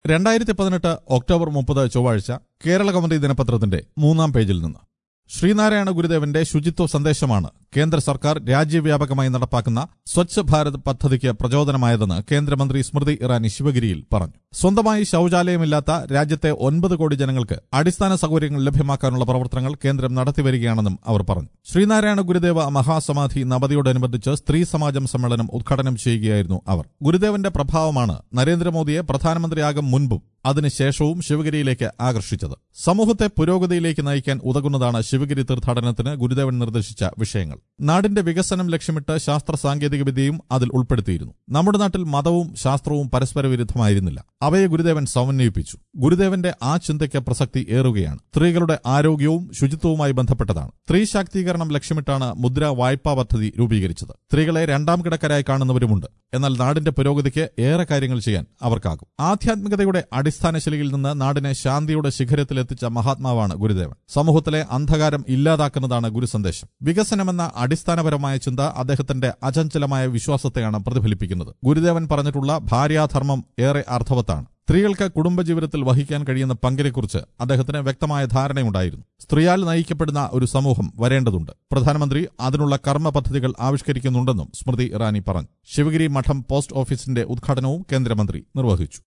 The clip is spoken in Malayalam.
രണ്ടായിരത്തി പതിനെട്ട് ഒക്ടോബർ മുപ്പത് ചൊവ്വാഴ്ച കേരള കൗമുദി ദിനപത്രത്തിന്റെ മൂന്നാം പേജിൽ നിന്ന് ശ്രീനാരായണ ഗുരുദേവന്റെ ശുചിത്വ സന്ദേശമാണ് കേന്ദ്ര സർക്കാർ രാജ്യവ്യാപകമായി നടപ്പാക്കുന്ന സ്വച്ഛ് ഭാരത് പദ്ധതിക്ക് പ്രചോദനമായതെന്ന് കേന്ദ്രമന്ത്രി സ്മൃതി ഇറാനി ശിവഗിരിയിൽ പറഞ്ഞു സ്വന്തമായി ശൌചാലയമില്ലാത്ത രാജ്യത്തെ ഒൻപത് കോടി ജനങ്ങൾക്ക് അടിസ്ഥാന സൗകര്യങ്ങൾ ലഭ്യമാക്കാനുള്ള പ്രവർത്തനങ്ങൾ കേന്ദ്രം നടത്തിവരികയാണെന്നും അവർ പറഞ്ഞു ശ്രീനാരായണ ഗുരുദേവ മഹാസമാധി നവതിയോടനുബന്ധിച്ച് സ്ത്രീ സമാജം സമ്മേളനം ഉദ്ഘാടനം ചെയ്യുകയായിരുന്നു അവർ ഗുരുദേവന്റെ പ്രഭാവമാണ് നരേന്ദ്രമോദിയെ പ്രധാനമന്ത്രിയാകും മുൻപും അതിനുശേഷവും ശിവഗിരിയിലേക്ക് ആകർഷിച്ചത് സമൂഹത്തെ പുരോഗതിയിലേക്ക് നയിക്കാൻ ഉതകുന്നതാണ് ശിവഗിരി തീർത്ഥാടനത്തിന് ഗുരുദേവൻ നിർദ്ദേശിച്ച വിഷയങ്ങൾ നാടിന്റെ വികസനം ലക്ഷ്യമിട്ട് ശാസ്ത്ര സാങ്കേതിക വിദ്യയും അതിൽ ഉൾപ്പെടുത്തിയിരുന്നു നമ്മുടെ നാട്ടിൽ മതവും ശാസ്ത്രവും പരസ്പര വിരുദ്ധമായിരുന്നില്ല അവയെ ഗുരുദേവൻ സമന്വയിപ്പിച്ചു ഗുരുദേവന്റെ ആ ചിന്തയ്ക്ക് പ്രസക്തി ഏറുകയാണ് സ്ത്രീകളുടെ ആരോഗ്യവും ശുചിത്വവുമായി ബന്ധപ്പെട്ടതാണ് സ്ത്രീ ശാക്തീകരണം ലക്ഷ്യമിട്ടാണ് മുദ്ര വായ്പാ പദ്ധതി രൂപീകരിച്ചത് സ്ത്രീകളെ രണ്ടാം കിടക്കരായി കാണുന്നവരുമുണ്ട് എന്നാൽ നാടിന്റെ പുരോഗതിക്ക് ഏറെ കാര്യങ്ങൾ ചെയ്യാൻ അവർക്കാകും ആധ്യാത്മികതയുടെ അടിസ്ഥാന ശിലയിൽ നിന്ന് നാടിനെ ശാന്തിയുടെ ശിഖരത്തിലെത്തിച്ച മഹാത്മാവാണ് ഗുരുദേവൻ സമൂഹത്തിലെ അന്ധകാരം ഇല്ലാതാക്കുന്നതാണ് ഗുരുസന്ദേശം വികസനമെന്ന അടിസ്ഥാനപരമായ ചിന്ത അദ്ദേഹത്തിന്റെ അചഞ്ചലമായ വിശ്വാസത്തെയാണ് പ്രതിഫലിപ്പിക്കുന്നത് ഗുരുദേവൻ പറഞ്ഞിട്ടുള്ള ഭാര്യാധർമ്മം ഏറെ അർത്ഥവത്താണ് സ്ത്രീകൾക്ക് കുടുംബജീവിതത്തിൽ വഹിക്കാൻ കഴിയുന്ന പങ്കിനെക്കുറിച്ച് അദ്ദേഹത്തിന് വ്യക്തമായ ധാരണയുണ്ടായിരുന്നു സ്ത്രീയാൽ നയിക്കപ്പെടുന്ന ഒരു സമൂഹം വരേണ്ടതുണ്ട് പ്രധാനമന്ത്രി അതിനുള്ള കർമ്മ പദ്ധതികൾ ആവിഷ്കരിക്കുന്നുണ്ടെന്നും സ്മൃതി ഇറാനി പറഞ്ഞു ശിവഗിരി മഠം പോസ്റ്റ് ഓഫീസിന്റെ ഉദ്ഘാടനവും കേന്ദ്രമന്ത്രി നിർവഹിച്ചു